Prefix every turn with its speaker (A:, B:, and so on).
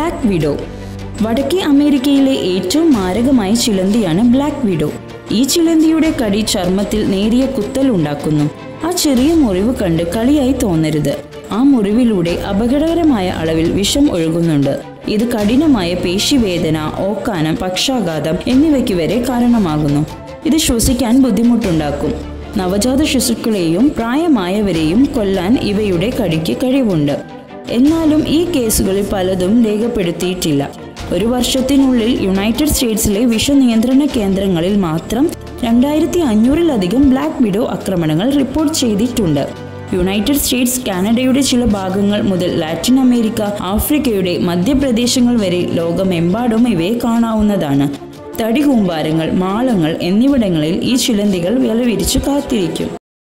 A: black widow വടക്കേ അമേരിക്കയിലെ ഏറ്റവും മാരകമായ ചിലന്തിയാണ് ബ്ലാക്ക് വിഡോ ഈ ചിലന്തിയുടെ കടി ചർമ്മത്തിൽ നേരിയ കുത്തൽ ഉണ്ടാക്കുന്നു ആ ചെറിയ മുറിവ് കണ്ട് കളിയായി തോന്നരുത് ആ മുറിവിലൂടെ അപകടകരമായ അളവിൽ വിഷം ഒഴുകുന്നുണ്ട് ഇത് കഠിനമായ പേശിവേദന ഓക്കാനം പക്ഷാഘാതം എന്നിവയ്ക്ക് വരെ കാരണമാകുന്നു ഇത് ശ്വസിക്കാൻ ബുദ്ധിമുട്ടുണ്ടാക്കും നവജാത ശിശുക്കളെയും പ്രായമായവരെയും കൊല്ലാൻ ഇവയുടെ കടിക്ക് കഴിവുണ്ട് എന്നാലും ഈ കേസുകളിൽ പലതും രേഖപ്പെടുത്തിയിട്ടില്ല ഒരു വർഷത്തിനുള്ളിൽ യുണൈറ്റഡ് സ്റ്റേറ്റ്സിലെ വിഷനിയന്ത്രണ കേന്ദ്രങ്ങളിൽ മാത്രം രണ്ടായിരത്തി അഞ്ഞൂറിലധികം ബ്ലാക്ക് വിഡോ ആക്രമണങ്ങൾ റിപ്പോർട്ട് ചെയ്തിട്ടുണ്ട് യുണൈറ്റഡ് സ്റ്റേറ്റ്സ് കാനഡയുടെ ചില ഭാഗങ്ങൾ മുതൽ ലാറ്റിൻ അമേരിക്ക ആഫ്രിക്കയുടെ മധ്യപ്രദേശങ്ങൾ വരെ ലോകമെമ്പാടും ഇവയെ കാണാവുന്നതാണ് തടികൂമ്പാരങ്ങൾ മാളങ്ങൾ എന്നിവിടങ്ങളിൽ ഈ ചിലന്തികൾ വിലവിരിച്ചു കാത്തിരിക്കും